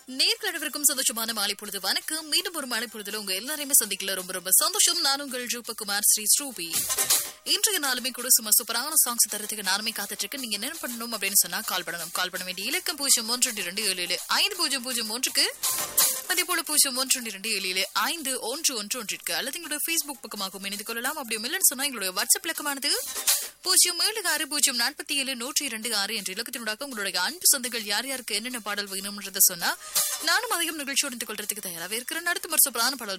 நேர்கடவிற்கும் சந்தோஷமான மாலை பொழுது வணக்கம் மீண்டும் ஒரு மாலை பொழுதுல உங்க எல்லாரையுமே சந்திக்கல ரொம்ப ரொம்ப சந்தோஷம் நான் உங்கள் ரூபகுமார் ஸ்ரீ ஸ்ரூபி இன்றைய நாளுமே கூட சும்மா சூப்பரான சாங்ஸ் தரத்துக்கு நானுமே காத்துட்டு இருக்கு நீங்க என்ன பண்ணணும் அப்படின்னு சொன்னா கால் பண்ணணும் கால் பண்ண வேண்டிய இலக்கம் பூஜ்ஜியம் ஒன்று ரெண்டு இரண்டு ஏழு ஏழு ஐந்து பூஜ்ஜியம் பூஜ்ஜியம் ஒன்றுக்கு அதே போல பூஜ்ஜியம் ஒன்று ரெண்டு இரண்டு ஏழு ஏழு ஐந்து ஒன்று ஒன்று ஒன்றிற்கு அல்லது எங்களுடைய ஃபேஸ்புக் பக்கமாகவும் இணைந்து கொள்ளலாம் அப்படி இல்லைன்னு சொன்னா எங்களுடைய வாட்ஸ்அப் இலக்கமானது பூஜ்ஜியம் ஏழு ஆறு பூஜ்ஜியம் நாற்பத்தி ஏழு நூற்றி இரண்டு ஆறு என்ற இலக்கத்தினூடாக உங்களுடைய அன்பு சொந்தங்கள் யார் யாருக்கு என்னென்ன பாடல் வேணும்ன்றதை சொன்னா நானும் அதிகம் நிகழ்ச்சி உணர்ந்து கொள்றதுக்கு தயாராக இருக்கிறேன் அடுத்த ஒரு சூப்பரான பாடல்